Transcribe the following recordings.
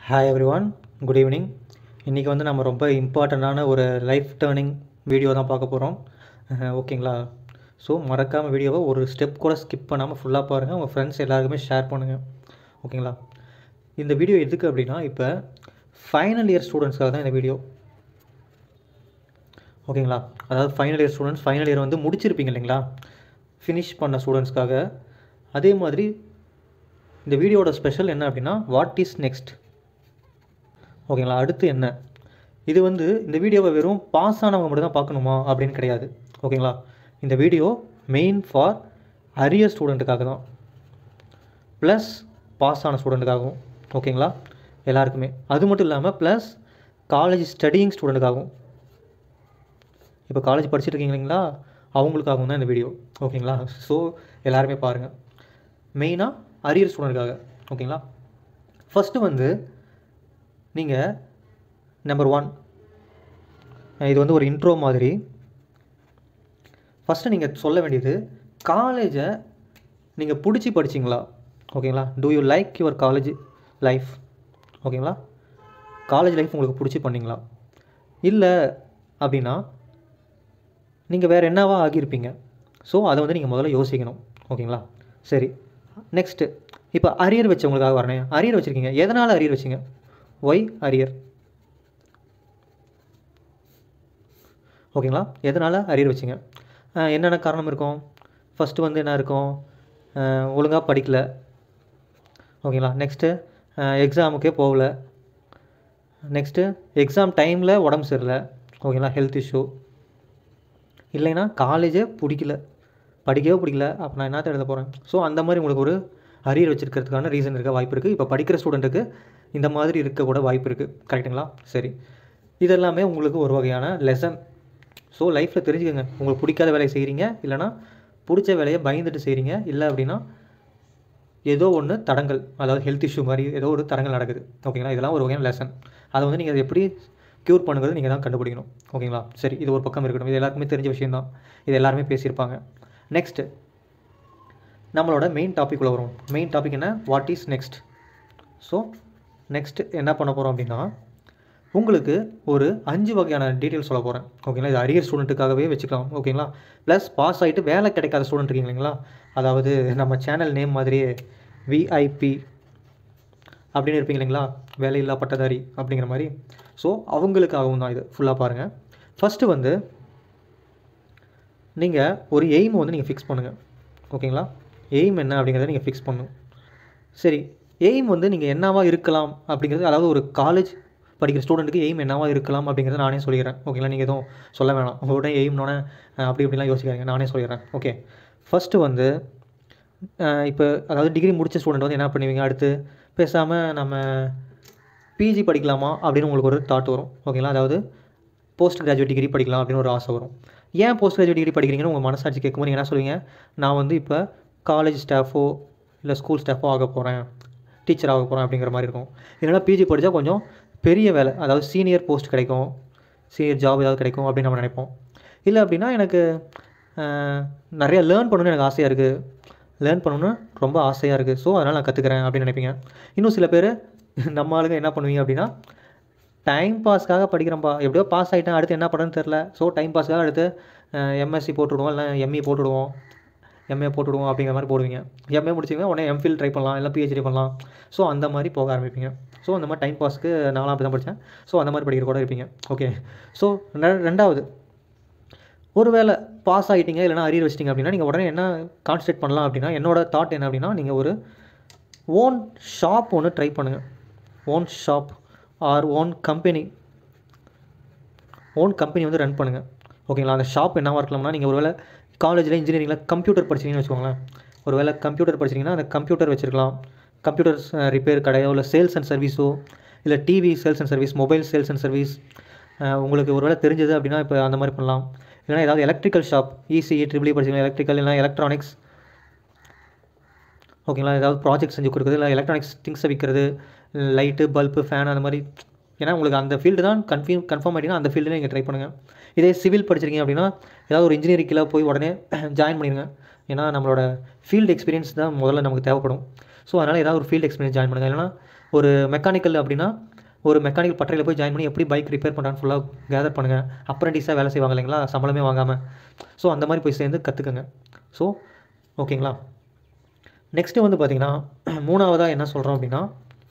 hi everyone good evening இன்றைக்கி வந்து நம்ம ரொம்ப இம்பார்ட்டண்ட்டான ஒரு லைஃப் டேர்னிங் வீடியோ தான் பார்க்க போகிறோம் ஓகேங்களா ஸோ மறக்காமல் வீடியோவை ஒரு ஸ்டெப் கூட ஸ்கிப் பண்ணாமல் ஃபுல்லாக பாருங்கள் உங்கள் ஃப்ரெண்ட்ஸ் எல்லாருக்குமே ஷேர் பண்ணுங்கள் ஓகேங்களா இந்த வீடியோ எதுக்கு அப்படின்னா இப்போ ஃபைனல் இயர் ஸ்டூடெண்ட்ஸ்க்காக தான் இந்த வீடியோ ஓகேங்களா அதாவது final year students final year வந்து முடிச்சிருப்பீங்க இல்லைங்களா ஃபினிஷ் பண்ண ஸ்டூடெண்ட்ஸ்க்காக அதே மாதிரி இந்த வீடியோட ஸ்பெஷல் என்ன அப்படின்னா வாட் இஸ் நெக்ஸ்ட் ஓகேங்களா அடுத்து என்ன இது வந்து இந்த வீடியோவை வெறும் பாஸ் ஆனவங்க மட்டும் தான் பார்க்கணுமா அப்படின்னு கிடையாது ஓகேங்களா இந்த வீடியோ மெயின் ஃபார் அரியர் ஸ்டூடெண்ட்டுக்காக தான் ப்ளஸ் பாஸ் ஆன ஸ்டூடெண்ட்டுக்காகவும் ஓகேங்களா எல்லாருக்குமே அது மட்டும் இல்லாமல் ப்ளஸ் காலேஜ் ஸ்டடியிங் ஸ்டூடெண்ட்டுக்காகவும் இப்போ காலேஜ் படிச்சுட்டு இருக்கீங்க இல்லைங்களா அவங்களுக்காகவும் தான் இந்த வீடியோ ஓகேங்களா ஸோ எல்லாருமே பாருங்கள் மெயினாக அரியர் ஸ்டூடெண்ட்டுக்காக ஓகேங்களா ஃபஸ்ட்டு வந்து நீங்கள் நம்பர் ஒன் இது வந்து ஒரு இன்ட்ரோ மாதிரி ஃபஸ்ட்டு நீங்கள் சொல்ல வேண்டியது காலேஜை நீங்கள் பிடிச்சி படிச்சிங்களா ஓகேங்களா do you like your college life ஓகேங்களா காலேஜ் லைஃப் உங்களுக்கு பிடிச்சி பண்ணீங்களா இல்லை அப்படின்னா நீங்கள் வேறு என்னவா ஆகியிருப்பீங்க ஸோ அதை வந்து நீங்கள் முதல்ல யோசிக்கணும் ஓகேங்களா சரி நெக்ஸ்ட்டு இப்போ அரியர் வச்சவங்களுக்காக வரணும் அரியர் வச்சுருக்கீங்க எதனால் அரியர் வச்சிங்க ஒய் அரியர் ஓகேங்களா எதனால் அரியர் வச்சிங்க அஹ் என்னென்ன காரணம் இருக்கும் ஃபஸ்ட்டு வந்து என்ன இருக்கும் ஒழுங்காக படிக்கல ஓகேங்களா நெக்ஸ்ட்டு எக்ஸாமுக்கே போகல நெக்ஸ்ட்டு எக்ஸாம் டைமில் உடம்பு சரியில்லை ஓகேங்களா ஹெல்த் இஷ்யூ இல்லைன்னா காலேஜே பிடிக்கல படிக்கவே பிடிக்கல அப்போ நான் என்னத்த எழுத போகிறேன் ஸோ அந்த மாதிரி உங்களுக்கு ஒரு அரியர் வச்சிருக்கிறதுக்கான ரீசன் இருக்க வாய்ப்பு இருக்குது இப்போ படிக்கிற ஸ்டூடெண்ட்டுக்கு இந்த மாதிரி இருக்க கூட வாய்ப்பு இருக்குது கரெக்டுங்களா சரி இதெல்லாமே உங்களுக்கு ஒரு வகையான லெசன் ஸோ லைஃப்பில் தெரிஞ்சுக்கோங்க உங்களுக்கு பிடிக்காத வேலையை செய்கிறீங்க இல்லைனா பிடிச்ச வேலையை பயந்துட்டு செய்கிறீங்க இல்லை அப்படின்னா ஏதோ ஒன்று தடங்கள் அதாவது ஹெல்த் இஷ்யூ மாதிரி ஏதோ ஒரு தடங்கள் நடக்குது ஓகேங்களா இதெல்லாம் ஒரு வகையான லெசன் அதை வந்து நீங்கள் அதை எப்படி க்யூர் பண்ணுங்கிறது நீங்கள் தான் கண்டுபிடிக்கணும் ஓகேங்களா சரி இது ஒரு பக்கம் இருக்கட்டும் இது எல்லாருக்குமே தெரிஞ்ச விஷயம் தான் இது எல்லாருமே பேசியிருப்பாங்க நெக்ஸ்ட்டு நம்மளோட மெயின் டாபிக் உள்ள வரும் மெயின் டாபிக் என்ன what is next so next என்ன பண்ண போகிறோம் அப்படின்னா உங்களுக்கு ஒரு அஞ்சு வகையான டீட்டெயில் சொல்ல போகிறேன் ஓகேங்களா இது அரியர் ஸ்டூடெண்ட்டுக்காகவே வச்சுக்கலாம் ஓகேங்களா ப்ளஸ் பாஸ் ஆகிட்டு வேலை கிடைக்காத ஸ்டூடெண்ட் இருக்கீங்க இல்லைங்களா அதாவது நம்ம சேனல் நேம் மாதிரியே விஐபி அப்படின்னு இருப்பீங்க இல்லைங்களா வேலையில்லா பட்டதாரி அப்படிங்கிற மாதிரி ஸோ அவங்களுக்காகவும் தான் இது ஃபுல்லாக பாருங்கள் ஃபஸ்ட்டு வந்து நீங்கள் ஒரு எய்ம் வந்து நீங்கள் ஃபிக்ஸ் பண்ணுங்கள் ஓகேங்களா எய்ம் என்ன அப்படிங்கிறத நீங்கள் ஃபிக்ஸ் பண்ணணும் சரி எய்ம் வந்து நீங்கள் என்னவா இருக்கலாம் அப்படிங்கிறது அதாவது ஒரு காலேஜ் படிக்கிற ஸ்டூடெண்ட்டுக்கு எய்ம் என்னவா இருக்கலாம் அப்படிங்கிறத நானே சொல்லிடுறேன் ஓகேங்களா நீங்கள் எதுவும் சொல்ல வேணாம் உங்களோட எய்ம்னோட அப்படி இப்படிலாம் யோசிக்காதீங்க நானே சொல்லிடுறேன் ஓகே ஃபஸ்ட்டு வந்து இப்போ அதாவது டிகிரி முடித்த ஸ்டூடெண்ட் வந்து என்ன பண்ணுவீங்க அடுத்து பேசாமல் நம்ம பிஜி படிக்கலாமா அப்படின்னு உங்களுக்கு ஒரு தாட் வரும் ஓகேங்களா அதாவது போஸ்ட் கிராஜுவேட் டிகிரி படிக்கலாம் அப்படின்னு ஒரு ஆசை வரும் ஏன் போஸ்ட் கிராஜுவேட் டிகிரி படிக்கிறீங்கன்னு உங்கள் மனசாட்சி கேட்கும்போது நீங்கள் என்ன சொல்லுவீங்க நான் வந்து இப்போ காலேஜ் ஸ்டாஃபோ இல்லை ஸ்கூல் ஸ்டாஃபோ ஆக போகிறேன் டீச்சர் ஆக போகிறேன் அப்படிங்கிற மாதிரி இருக்கும் இல்லைனா பிஜி படித்தா கொஞ்சம் பெரிய வேலை அதாவது சீனியர் போஸ்ட் கிடைக்கும் சீனியர் ஜாப் ஏதாவது கிடைக்கும் அப்படின்னு நம்ம நினைப்போம் இல்லை அப்படின்னா எனக்கு நிறைய லேர்ன் பண்ணணும்னு எனக்கு ஆசையாக இருக்குது லேர்ன் பண்ணணும்னு ரொம்ப ஆசையாக இருக்குது ஸோ அதனால் நான் கற்றுக்கிறேன் அப்படின்னு நினைப்பீங்க இன்னும் சில பேர் நம்ம ஆளுங்க என்ன பண்ணுவீங்க அப்படின்னா டைம் பாஸ்க்காக படிக்கிறேன்ப்பா எப்படியோ பாஸ் ஆகிட்டேன் அடுத்து என்ன பண்ணுறதுன்னு தெரில ஸோ டைம் பாஸ்க்காக அடுத்து எம்எஸ்சி போட்டுவிடுவோம் இல்லை எம்இ போட்டுவிடுவோம் எம்ஏ போட்டுவிடுவோம் அப்படிங்கிற மாதிரி போடுவீங்க எம்ஏ முடிச்சிங்க உடனே எம்ஃபில் ட்ரை பண்ணலாம் இல்லை பிஹெச்டி பண்ணலாம் ஸோ அந்த மாதிரி போக ஆரம்பிப்பீங்க ஸோ அந்த மாதிரி டைம் பாஸ்க்கு நானும் அப்படி தான் படித்தேன் ஸோ அந்த மாதிரி படிக்கிற கூட இருப்பீங்க ஓகே ஸோ ரெண்டாவது ஒருவேளை பாஸ் ஆகிட்டீங்க இல்லைனா அரியர் வச்சிட்டிங்க அப்படின்னா நீங்கள் உடனே என்ன கான்சன்ட்ரேட் பண்ணலாம் அப்படின்னா என்னோட தாட் என்ன அப்படின்னா நீங்கள் ஒரு ஓன் ஷாப் ஒன்று ட்ரை பண்ணுங்கள் own shop or own company own company வந்து ரன் பண்ணுங்கள் ஓகேங்களா அந்த ஷாப் என்னவாக இருக்கலாம்னா நீங்கள் ஒருவேளை காலேஜில் இன்ஜினியரிங்கில் கம்ப்யூட்டர் படிச்சிங்கன்னு வச்சுக்கோங்களேன் ஒருவேளை கம்ப்யூட்டர் படிச்சிங்கன்னா அந்த கம்ப்யூட்டர் வச்சுருக்கலாம் கம்ப்யூட்டர் ரிப்பேர் கடையோ இல்லை சேல்ஸ் அண்ட் சர்வீஸோ இல்லை TV sales and service mobile sales and service உங்களுக்கு ஒருவேளை தெரிஞ்சது அப்படின்னா இப்போ அந்த மாதிரி பண்ணலாம் இல்லைனா ஏதாவது எலக்ட்ரிக்கல் ஷாப் இசிஇ ட்ரிபிளி படிச்சிங்கன்னா எலக்ட்ரிக்கல் இல்லைனா எலக்ட்ரானிக்ஸ் ஓகேங்களா ஏதாவது ப்ராஜெக்ட் செஞ்சு கொடுக்குறது இல்லை எலக்ட்ரானிக்ஸ் திங்ஸை விற்கிறது லைட்டு பல்பு ஃபேன் அந்த மாதிரி ஏன்னா உங்களுக்கு அந்த ஃபீல்டு தான் கன்ஃபியூ கன்ஃபார்ம் ஆகிட்டீங்கன்னா அந்த ஃபீல்டில் நீங்கள் ட்ரை பண்ணுங்கள் இதே சிவில் படிச்சிருக்கீங்க அப்படின்னா ஏதாவது ஒரு இன்ஜினியரிங்கில் போய் உடனே ஜாயின் பண்ணிடுங்க ஏன்னா நம்மளோட ஃபீல்டு எக்ஸ்பீரியன்ஸ் தான் முதல்ல நமக்கு தேவைப்படும் ஸோ அதனால் ஏதாவது ஒரு ஃபீல்டு எக்ஸ்பீரியன்ஸ் ஜாயின் பண்ணுங்கள் இல்லைனா ஒரு மெக்கானிக்கல் அப்படின்னா ஒரு மெக்கானிக்கல் பட்டறையில் போய் ஜாயின் பண்ணி எப்படி பைக் ரிப்பேர் பண்ணுறான்னு ஃபுல்லாக கேதர் பண்ணுங்கள் அப்ரண்டிஸாக வேலை செய்வாங்க இல்லைங்களா சம்பளமே வாங்காமல் ஸோ அந்த மாதிரி போய் சேர்ந்து கற்றுக்குங்க ஸோ ஓகேங்களா நெக்ஸ்ட்டு வந்து பார்த்திங்கன்னா மூணாவதாக என்ன சொல்கிறோம் அப்படின்னா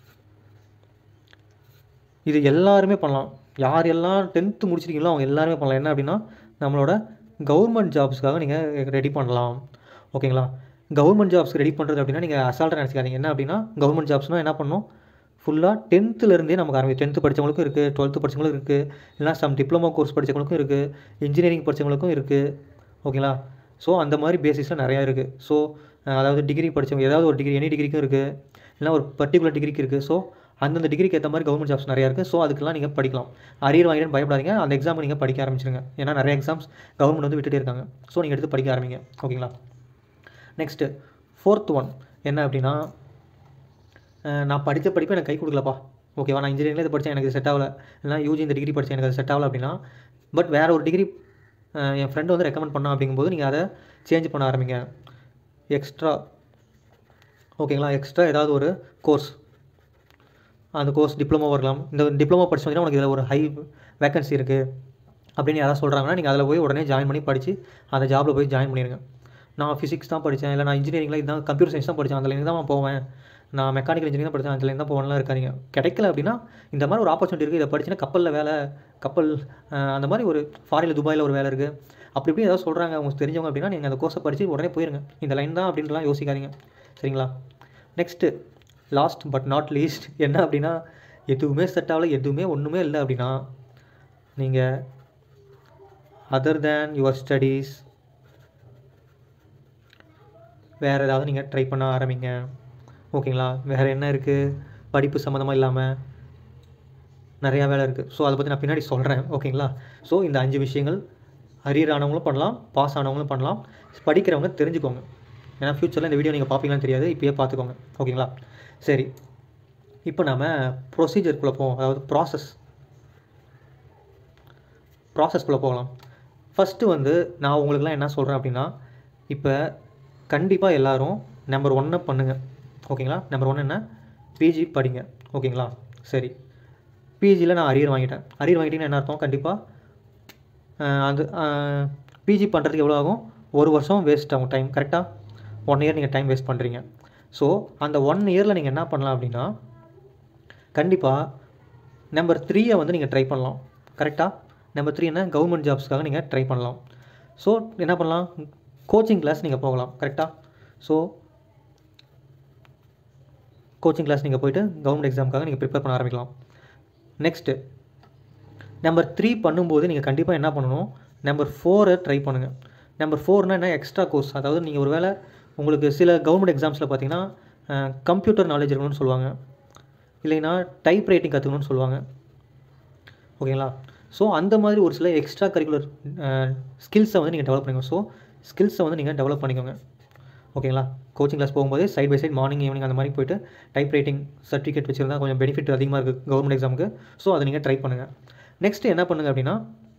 இது எல்லாருமே பண்ணலாம் யார் எல்லாம் டென்த்து முடிச்சிருக்கீங்களோ அவங்க எல்லாருமே பண்ணலாம் என்ன அப்படின்னா நம்மளோட கவர்மெண்ட் ஜாப்ஸ்க்காக நீங்கள் ரெடி பண்ணலாம் ஓகேங்களா கவர்மெண்ட் ஜாப்ஸ் ரெடி பண்ணுறது அப்படின்னா நீங்கள் அசால்ட்டாக நினச்சிக்காதீங்க என்ன அப்படின்னா கவர்மெண்ட் ஜாப்ஸ்னால் என்ன பண்ணணும் ஃபுல்லாக டென்த்துலேருந்தே நமக்கு ஆரம்பி டென்த்து படித்தவங்களுக்கும் இருக்குது டுவெல்த்து படித்தவங்களுக்கும் இருக்குது இல்லைனா சம் டிப்ளமோ கோர்ஸ் படித்தவங்களுக்கும் இருக்குது இன்ஜினியரிங் படித்தவங்களுக்கும் இருக்குது ஓகேங்களா ஸோ அந்த மாதிரி பேசிஸில் நிறையா இருக்குது ஸோ அதாவது டிகிரி படித்தவங்க ஏதாவது ஒரு டிகிரி எனி டிகிரிக்கும் இருக்குது இல்லைனா ஒரு பர்டிகுலர் டிகிரிக்கு இருக்குது ஸோ அந்தந்த டிகிரிக்கு ஏற்ற மாதிரி கவர்மெண்ட் ஜாப்ஸ் நிறையா இருக்குது ஸோ அதுக்கெல்லாம் நீங்கள் படிக்கலாம் அரியர் வாங்கிட்டு பயப்படாதீங்க அந்த எக்ஸாம் நீங்கள் படிக்க ஆரம்பிச்சிருங்க ஏன்னா நிறைய எக்ஸாம்ஸ் கவர்மெண்ட் வந்து விட்டுட்டே இருக்காங்க ஸோ நீங்கள் எடுத்து படிக்க ஆரம்பிங்க ஓகேங்களா நெக்ஸ்ட்டு ஃபோர்த் ஒன் என்ன அப்படின்னா அஹ் நான் படித்த படிப்பு எனக்கு கை கொடுக்கலப்பா ஓகேவா நான் இன்ஜினியரிங்கில் இது படித்தேன் எனக்கு செட் ஆகலை இல்லைனா யூஜி இந்த டிகிரி படித்தேன் எனக்கு அது செட் ஆகலை அப்படின்னா பட் வேறு ஒரு டிகிரி என் ஃப்ரெண்டு வந்து ரெக்கமெண்ட் பண்ணான் அப்படிங்கும்போது நீங்கள் அதை சேஞ்ச் பண்ண ஆரம்பிங்க எக்ஸ்ட்ரா ஓகேங்களா எக்ஸ்ட்ரா ஏதாவது ஒரு கோர்ஸ் அந்த கோர்ஸ் டிப்ளமோ இருக்கலாம் இந்த டிப்ளமோ படிச்சு வந்தீங்கன்னா உனக்கு இதில் ஒரு ஹை வேகன்சி இருக்குது அப்படின்னு யாராவது சொல்கிறாங்கன்னா நீங்கள் அதில் போய் உடனே ஜாயின் பண்ணி படித்து அந்த ஜாபில் போய் ஜாயின் பண்ணிடுங்க நான் ஃபிசிக்ஸ் தான் படித்தேன் இல்லை நான் இன்ஜினியரிங்கில் இதுதான் கம்ப்யூட்டர் சயின்ஸ் தான் படித்தேன் அதில் தான் நான் போவேன் நான் மெக்கானிக்கல் இன்ஜினியரிங் தான் படித்தேன் அதில் தான் போகலாம் இருக்காதீங்க கிடைக்கல அப்படின்னா இந்த மாதிரி ஒரு ஆப்பர்ச்சுனிட்டி இருக்குது இதை படிச்சுன்னா கப்பலில் வேலை கப்பல் அஹ், அந்த மாதிரி ஒரு ஃபாரினில் துபாயில் ஒரு வேலை இருக்குது அப்படி இப்படி ஏதாவது சொல்கிறாங்க உங்களுக்கு தெரிஞ்சவங்க அப்படின்னா நீங்கள் அந்த கோர்ஸை படித்து உடனே போயிருங்க இந்த லைன் தான் அப்படின்ட்டுலாம் யோசிக்காதீங்க சரிங்களா next last but not least என்ன அப்படின்னா எதுவுமே செட் ஆகல எதுவுமே ஒன்றுமே இல்லை அப்படின்னா நீங்கள் அதர் தேன் யுவர் ஸ்டடீஸ் வேறு ஏதாவது நீங்கள் ட்ரை பண்ண ஆரம்பிங்க ஓகேங்களா வேறு என்ன இருக்குது படிப்பு சம்மந்தமாக இல்லாமல் நிறையா வேலை இருக்குது ஸோ அதை பற்றி நான் பின்னாடி சொல்கிறேன் ஓகேங்களா ஸோ இந்த அஞ்சு விஷயங்கள் அரியர் ஆனவங்களும் பண்ணலாம் பாஸ் ஆனவங்களும் பண்ணலாம் படிக்கிறவங்க தெரிஞ்சுக்கோங்க ஏன்னா ஃப்யூச்சரில் இந்த வீடியோ நீங்கள் பார்ப்பீங்களான்னு தெரியாது இப்போயே பார்த்துக்கோங்க ஓகேங்களா சரி இப்போ நாம் ப்ரொசீஜருக்குள்ளே போவோம் அதாவது ப்ராசஸ் ப்ராசஸ்க்குள்ளே போகலாம் ஃபஸ்ட்டு வந்து நான் உங்களுக்குலாம் என்ன சொல்கிறேன் அப்படின்னா இப்போ கண்டிப்பாக எல்லாரும் நம்பர் ஒன்னை பண்ணுங்கள் ஓகேங்களா நம்பர் ஒன் என்ன பிஜி படிங்க ஓகேங்களா சரி பிஜியில் நான் அரியர் வாங்கிட்டேன் அரியர் வாங்கிட்டீங்கன்னா என்ன அர்த்தம் கண்டிப்பாக அது பிஜி பண்ணுறதுக்கு எவ்வளோ ஆகும் ஒரு வருஷம் வேஸ்ட் ஆகும் டைம் கரெக்டாக ஒன் இயர் நீங்கள் டைம் வேஸ்ட் பண்ணுறீங்க ஸோ அந்த ஒன் இயரில் நீங்கள் என்ன பண்ணலாம் அப்படின்னா கண்டிப்பாக நம்பர் த்ரீயை வந்து நீங்கள் ட்ரை பண்ணலாம் கரெக்டாக நம்பர் த்ரீ என்ன கவர்மெண்ட் ஜாப்ஸ்க்காக நீங்கள் ட்ரை பண்ணலாம் ஸோ என்ன பண்ணலாம் கோச்சிங் கிளாஸ் நீங்கள் போகலாம் கரெக்டாக ஸோ கோச்சிங் கிளாஸ் நீங்கள் போயிட்டு கவர்மெண்ட் எக்ஸாமுக்காக நீங்கள் ப்ரிப்பேர் பண்ண ஆரம்பிக்கலாம் நெக்ஸ்ட்டு நம்பர் த்ரீ பண்ணும்போது நீங்கள் கண்டிப்பாக என்ன பண்ணணும் நம்பர் ஃபோரை ட்ரை பண்ணுங்கள் நம்பர் ஃபோர்னால் என்ன எக்ஸ்ட்ரா கோர்ஸ் அதாவது நீங்கள் ஒரு வேளை உங்களுக்கு சில கவர்மெண்ட் எக்ஸாம்ஸில் பார்த்தீங்கன்னா கம்ப்யூட்டர் நாலேஜ் இருக்கணும்னு சொல்லுவாங்க இல்லைன்னா டைப் ரைட்டிங் கற்றுக்கணும்னு சொல்லுவாங்க ஓகேங்களா ஸோ அந்த மாதிரி ஒரு சில எக்ஸ்ட்ரா கரிக்குலர் ஸ்கில்ஸை வந்து நீங்கள் டெவலப் பண்ணிக்கோங்க ஸோ ஸ்கில்ஸை வந்து நீங்கள் டெவலப் பண்ணிக்கோங்க ஓகேங்களா கோச்சிங் கிளாஸ் போகும்போது side by side morning evening அந்த மாதிரி போயிட்டு டைப் ரைட்டிங் சர்டிஃபிகேட் வச்சுருந்தா கொஞ்சம் பெனிஃபிட் அதிகமாக இருக்குது கவர்மெண்ட் எக்ஸாமுக்கு ஸோ அதை நீங்கள் ட்ரை பண்ணுங்கள் நெக்ஸ்ட்டு என்ன பண்ணுங்கள் அப்படின்னா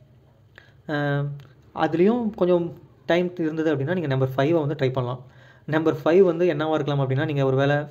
அதுலேயும் கொஞ்சம் டைம் இருந்தது அப்படின்னா நீங்கள் நம்பர் ஃபைவை வந்து ட்ரை பண்ணலாம் நம்பர் ஃபைவ் வந்து என்னவாக இருக்கலாம் அப்படின்னா நீங்கள் ஒரு வேளை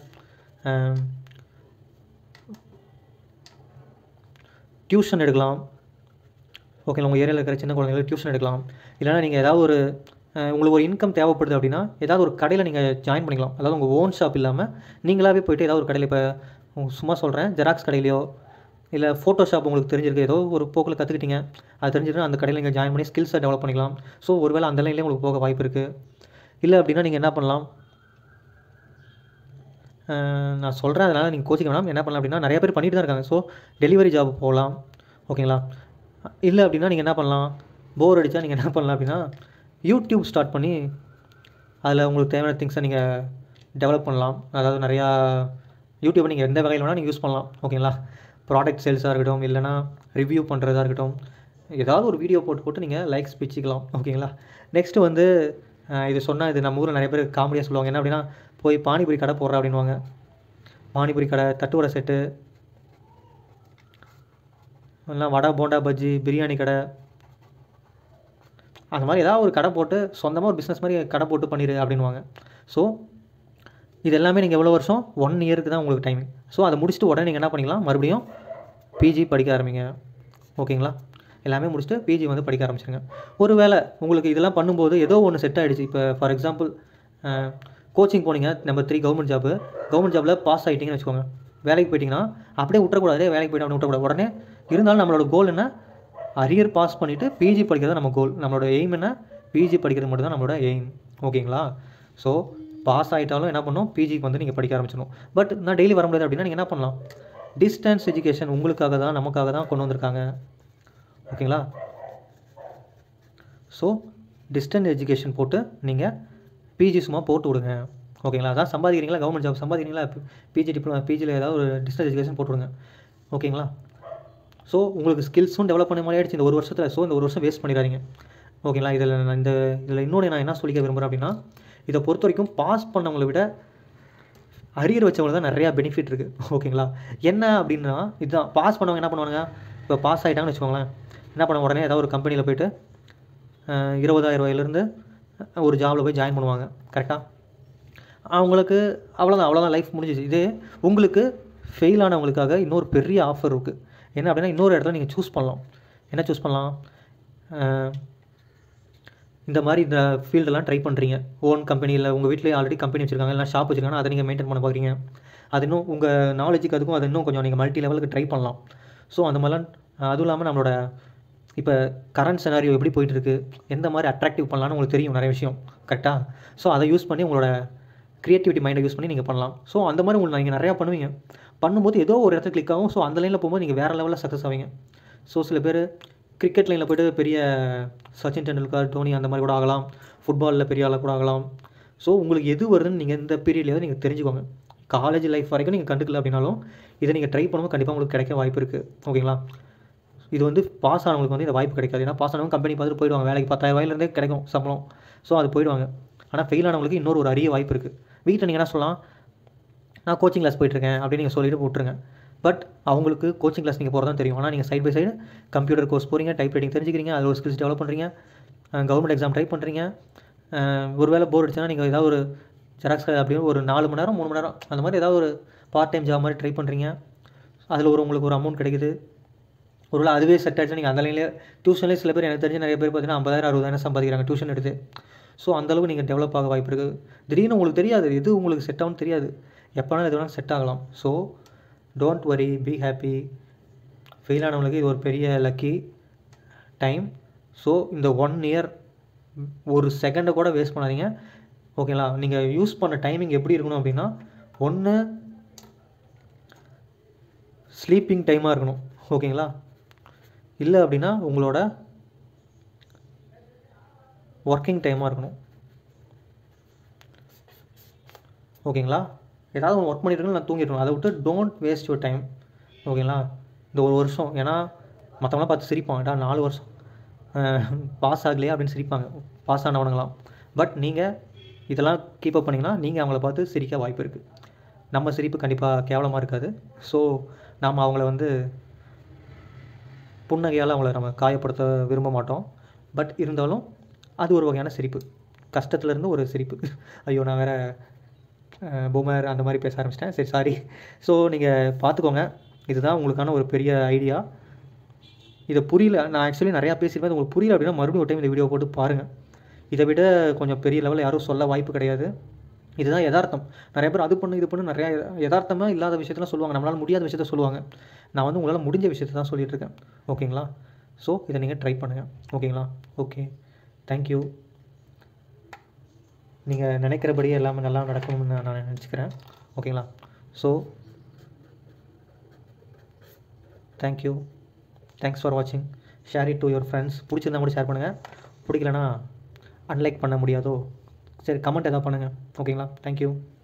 டியூஷன் எடுக்கலாம் ஓகே உங்கள் ஏரியாவில் இருக்கிற சின்ன குழந்தைங்களுக்கு டியூஷன் எடுக்கலாம் இல்லைனா நீங்கள் ஏதாவது ஒரு அஹ், உங்களுக்கு ஒரு இன்கம் தேவைப்படுது அப்படின்னா ஏதாவது ஒரு கடையில் நீங்கள் ஜாயின் பண்ணிக்கலாம் அதாவது உங்கள் ஓன் ஷாப் இல்லாமல் நீங்களாகவே போயிட்டு ஏதாவது ஒரு கடையில் இப்போ சும்மா சொல்கிறேன் ஜெராக்ஸ் கடையிலையோ இல்லை ஃபோட்டோஷாப் உங்களுக்கு தெரிஞ்சிருக்கு ஏதோ ஒரு போக்கில் கற்றுக்கிட்டீங்க அது தெரிஞ்சுட்டு அந்த கடையில் நீங்கள் ஜாயின் பண்ணி ஸ்கில்ஸை டெவலப் பண்ணிக்கலாம் ஸோ ஒருவேளை அந்த லைன்லேயே உங்களுக்கு போக வாய்ப்பு இருக்குது இல்லை அப்படின்னா நீங்கள் என்ன பண்ணலாம் அஹ் நான் சொல்கிறேன் அதனால் நீங்கள் கோச்சிக்க வேணாம் என்ன பண்ணலாம் அப்படின்னா நிறைய பேர் பண்ணிட்டு தான் இருக்காங்க ஸோ டெலிவரி ஜாப் போகலாம் ஓகேங்களா இல்லை அப்படின்னா நீங்கள் என்ன பண்ணலாம் போர் அடித்தா நீங்கள் என்ன பண்ணலாம் அப்படின்னா யூடியூப் ஸ்டார்ட் பண்ணி அதில் உங்களுக்கு தேவையான திங்ஸை நீங்கள் டெவலப் பண்ணலாம் அதாவது நிறையா யூடியூப்பை நீங்கள் எந்த வகையில் வேணால் நீங்கள் யூஸ் பண்ணலாம் ஓகேங்களா ப்ராடக்ட் சேல்ஸாக இருக்கட்டும் இல்லைனா ரிவ்யூ பண்ணுறதா இருக்கட்டும் ஏதாவது ஒரு வீடியோ போட்டு போட்டு நீங்கள் லைக்ஸ் பிச்சுக்கலாம் ஓகேங்களா நெக்ஸ்ட்டு வந்து அஹ், இது சொன்னால் இது நம்ம ஊரில் நிறைய பேர் காமெடியாக சொல்லுவாங்க என்ன அப்படின்னா போய் பானிபூரி கடை போடுற அப்படின்வாங்க பானிபூரி கடை தட்டுவடை செட்டு இல்லைனா வடை போண்டா பஜ்ஜி பிரியாணி கடை அந்த மாதிரி ஏதாவது ஒரு கடை போட்டு சொந்தமாக ஒரு பிஸ்னஸ் மாதிரி கடை போட்டு பண்ணிடு அப்படின்வாங்க ஸோ இது எல்லாமே நீங்கள் எவ்வளோ வருஷம் ஒன் இயருக்கு தான் உங்களுக்கு டைமிங் ஸோ அதை முடிச்சுட்டு உடனே நீங்கள் என்ன பண்ணிக்கலாம் மறுபடியும் பிஜி படிக்க ஆரம்பிங்க ஓகேங்களா எல்லாமே முடிச்சுட்டு பிஜி வந்து படிக்க ஆரம்பிச்சிருங்க ஒருவேளை உங்களுக்கு இதெல்லாம் பண்ணும்போது ஏதோ ஒன்று செட் ஆகிடுச்சு இப்போ ஃபார் எக்ஸாம்பிள் கோச்சிங் போனீங்க number three government job government ஜாப்பில் பாஸ் ஆகிட்டீங்கன்னு வச்சுக்கோங்க வேலைக்கு போயிட்டீங்கன்னா அப்படியே விட்டுறக்கூடாது வேலைக்கு போயிட்டு அப்படியே விட்டுறக்கூடாது உடனே இருந்தாலும் நம்மளோட கோல் என்ன அரியர் பாஸ் பண்ணிவிட்டு பிஜி படிக்கிறது நம்ம கோல் நம்மளோட எய்ம் என்ன பிஜி படிக்கிறது மட்டும் தான் நம்மளோட எய்ம் ஓகேங்களா ஸோ பாஸ் ஆகிட்டாலும் என்ன பண்ணணும் பிஜிக்கு வந்து நீங்கள் படிக்க ஆரம்பிச்சிடணும் பட் நான் டெய்லி வர முடியாது அப்படின்னா நீங்கள் என்ன பண்ணலாம் டிஸ்டன்ஸ் எஜுகேஷன் உங்களுக்காக தான் நமக்காக தான் கொண்டு வந்திருக்காங்க ஓகேங்களா ஸோ டிஸ்டன்ஸ் எஜுகேஷன் போட்டு நீங்கள் பிஜி சும்மா போட்டு விடுங்க ஓகேங்களா அதான் சம்பாதிக்கிறீங்களா கவர்மெண்ட் ஜாப் சம்பாதிக்கிறீங்களா பிஜி டிப்ளமா பிஜியில் ஏதாவது ஒரு டிஸ்டன்ஸ் எஜுகேஷன் போட்டு விடுங்க ஓகேங்களா ஸோ உங்களுக்கு ஸ்கில்ஸும் டெவலப் பண்ண மாதிரி ஆயிடுச்சு இந்த ஒரு வருஷத்தில் ஸோ இந்த ஒரு வருஷம் வேஸ்ட் பண்ணிடாதீங்க ஓகேங்களா இதில் நான் இந்த இதில் இன்னொன்று நான் என்ன சொல்லிக்க விரும்புகிறேன் அப்படின்னா இதை பொறுத்த வரைக்கும் பாஸ் பண்ணவங்களை விட அரியர் வச்சவங்களுக்கு தான் நிறையா பெனிஃபிட் இருக்குது ஓகேங்களா என்ன அப்படின்னா இதுதான் பாஸ் பண்ணவங்க என்ன பண்ணுவாங்க இப்போ பாஸ் ஆகிட்டாங்கன்னு வச்சுக்கோங்களேன் என்ன பண்ண உடனே ஏதாவது ஒரு கம்பெனியில் போயிட்டு அஹ், இருபதாயிரம் ரூபாயிலேருந்து ஒரு ஜாபில் போய் ஜாயின் பண்ணுவாங்க கரெக்டாக அவங்களுக்கு அவ்வளோதான் அவ்வளோதான் லைஃப் முடிஞ்சிச்சு இதே உங்களுக்கு ஃபெயில் ஆனவங்களுக்காக இன்னொரு பெரிய ஆஃபர் இருக்குது என்ன அப்படின்னா இன்னொரு இடத்துல நீங்கள் சூஸ் பண்ணலாம் என்ன சூஸ் பண்ணலாம் அஹ், இந்த மாதிரி இந்த ஃபீல்டெல்லாம் ட்ரை பண்ணுறீங்க ஓன் கம்பெனியில் உங்கள் வீட்டிலே ஆல்ரெடி கம்பெனி வச்சுருக்காங்க இல்லை ஷாப் வச்சுருக்காங்க அதை நீங்கள் மெயின்டைன் பண்ண பார்க்குறீங்க அது இன்னும் உங்கள் நாலேஜுக்கு அதுக்கும் அது இன்னும் கொஞ்சம் நீங்கள் மல்டி லெவலுக்கு ட்ரை பண்ணலாம் ஸோ அந்த மாதிரிலாம் அஹ், அதுவும் இல்லாமல் நம்மளோட இப்போ கரண்ட் செனாரியோ எப்படி போயிட்டு இருக்கு எந்த மாதிரி அட்ராக்டிவ் பண்ணலாம்னு உங்களுக்கு தெரியும் நிறைய விஷயம் கரெக்டாக ஸோ அதை யூஸ் பண்ணி உங்களோட க்ரியேட்டிவிட்டி மைண்டை யூஸ் பண்ணி நீங்கள் பண்ணலாம் ஸோ அந்த மாதிரி உங்களுக்கு நீங்கள் நிறையா பண்ணுவீங்க பண்ணும்போது ஏதோ ஒரு இடத்துல கிளிக் ஆகும் ஸோ அந்த லைனில் போகும்போது நீங்கள் வேறு லெவலில் சக்ஸஸ் ஆவீங்க ஸோ சில பேர் கிரிக்கெட் லைனில் போய்ட்டு பெரிய சச்சின் டெண்டுல்கர் தோனி அந்த மாதிரி கூட ஆகலாம் ஃபுட்பாலில் பெரிய ஆளாக கூட ஆகலாம் ஸோ உங்களுக்கு எது வருதுன்னு நீங்கள் இந்த பீரியட்லேயே நீங்கள் தெரிஞ்சுக்கோங்க காலேஜ் லைஃப் வரைக்கும் நீங்கள் கண்டுக்கல அப்படின்னாலும் இதை நீங்கள் ட்ரை பண்ணும்போது கண்டிப்பாக உங்களுக்கு கிடைக்க வாய்ப்பு இருக்குது ஓகேங்களா இது வந்து பாஸ் ஆனவங்களுக்கு வந்து இந்த வாய்ப்பு கிடைக்காது ஏன்னா பாஸ் ஆனவங்க கம்பெனி பார்த்துட்டு போயிடுவாங்க வேலைக்கு பத்தாயிரம் ரூபாயிலேருந்தே கிடைக்கும் சம்பளம் ஸோ அது போயிடுவாங்க ஆனால் ஃபெயில் ஆனவங்களுக்கு இன்னொரு ஒரு அரிய வாய்ப்பு இருக்குது வீட்டில் நீங்கள் என்ன சொல்லலாம் நான் கோச்சிங் கிளாஸ் போயிட்டுருக்கேன் அப்படின்னு நீங்கள் சொல்லிட்டு விட்ருங்க பட் அவங்களுக்கு கோச்சிங் கிளாஸ் நீங்கள் போகிறதா தெரியும் ஆனால் நீங்கள் side by side computer course போகிறீங்க டைப் ரைட்டிங் தெரிஞ்சுக்கிறீங்க அதில் ஒரு ஸ்கில்ஸ் டெவலப் பண்ணுறீங்க கவர்மெண்ட் எக்ஸாம் ட்ரை பண்ணுறீங்க ஒருவேளை போர் அடிச்சுன்னா நீங்கள் ஏதாவது ஒரு ஜெராக்ஸ் கடை அப்படின்னு ஒரு நாலு மணி நேரம் மூணு மணி நேரம் அந்த மாதிரி ஏதாவது ஒரு பார்ட் டைம் ஜாப் மாதிரி ட்ரை பண்ணுறீங்க அதில் ஒரு உங்களுக்கு ஒரு அமௌண்ட் கிடைக்குது ஒருவேளை அதுவே செட் ஆகிடுச்சு நீங்கள் அந்த லைன்லேயே டியூஷன்லேயே சில பேர் எனக்கு தெரிஞ்ச நிறைய பேர் பார்த்தீங்கன்னா ஐம்பதாயிரம் அறுபதாயிரம் சம்பாதிக்கிறாங்க டியூஷன் எடுத்து ஸோ அந்தளவுக்கு நீங்கள் டெவலப் ஆக வாய்ப்பு இருக்குது திடீர்னு உங்களுக்கு தெரியாது எது உங்களுக்கு செட் ஆகும்னு தெரியாது எப்போ வேணாலும் எது வேணாலும் செட் ஆகலாம் so don't worry be happy fail ஆனவங்களுக்கு இது ஒரு பெரிய லக்கி டைம் ஸோ இந்த ஒன் இயர் ஒரு செகண்டை கூட வேஸ்ட் பண்ணாதீங்க ஓகேங்களா நீங்கள் யூஸ் பண்ண டைமிங் எப்படி இருக்கணும் அப்படின்னா ஒன்று ஸ்லீப்பிங் டைமாக இருக்கணும் ஓகேங்களா இல்லை அப்படின்னா உங்களோட ஒர்க்கிங் டைமாக இருக்கணும் ஓகேங்களா ஏதாவது ஒன்று ஒர்க் பண்ணிட்டு இருக்கணும் நான் தூங்கிட்டு அதை விட்டு டோன்ட் வேஸ்ட் யுவர் டைம் ஓகேங்களா இந்த ஒரு வருஷம் ஏன்னா மற்றவங்களாம் பார்த்து சிரிப்பாங்க "டா, நாலு வருஷம் பாஸ் ஆகலையா அப்படின்னு சிரிப்பாங்க பாஸ் ஆனவனுங்களாம் பட் நீங்கள் இதெல்லாம் கீப் அப் பண்ணிங்கன்னா நீங்கள் அவங்கள பார்த்து சிரிக்க வாய்ப்பு இருக்குது நம்ம சிரிப்பு கண்டிப்பாக கேவலமாக இருக்காது ஸோ நாம் அவங்கள வந்து புன்னகையால் அவங்கள நம்ம காயப்படுத்த விரும்ப மாட்டோம் பட் இருந்தாலும் அது ஒரு வகையான சிரிப்பு கஷ்டத்துலேருந்து ஒரு சிரிப்பு ஐயோ நான் வேறு பொம்மர் அந்த மாதிரி பேச ஆரம்பிச்சிட்டேன் சரி சாரி ஸோ நீங்கள் பார்த்துக்கோங்க இதுதான் உங்களுக்கான ஒரு பெரிய ஐடியா இதை புரியல நான் ஆக்சுவலி நிறையா பேசியிருப்பேன் அது உங்களுக்கு புரியல அப்படின்னா மறுபடியும் ஒரு டைம் இந்த வீடியோ போட்டு பாருங்கள் இதை விட கொஞ்சம் பெரிய லெவலில் யாரும் சொல்ல வாய்ப்பு கிடையாது இதுதான் யதார்த்தம் நிறைய பேர் அது பண்ணு இது பண்ணு நிறையா யதார்த்தமாக இல்லாத விஷயத்தெல்லாம் சொல்லுவாங்க நம்மளால் முடியாத விஷயத்த சொல்லுவாங்க நான் வந்து உங்களால் முடிஞ்ச விஷயத்தை தான் சொல்லிட்டு இருக்கேன் ஓகேங்களா ஸோ இதை நீங்கள் ட்ரை பண்ணுங்கள் ஓகேங்களா ஓகே தேங்க்யூ நீங்கள் நினைக்கிறபடி எல்லாமே நல்லா நடக்கணும்னு நான் நான் நினச்சிக்கிறேன் ஓகேங்களா ஸோ தேங்க்யூ தேங்க்ஸ் ஃபார் வாட்சிங் share it to your friends பிடிச்சிருந்தா கூட ஷேர் பண்ணுங்கள் பிடிக்கலனா அன்லைக் பண்ண முடியாதோ சரி கமெண்ட் எதாவது பண்ணுங்கள் ஓகேங்களா தேங்க்யூ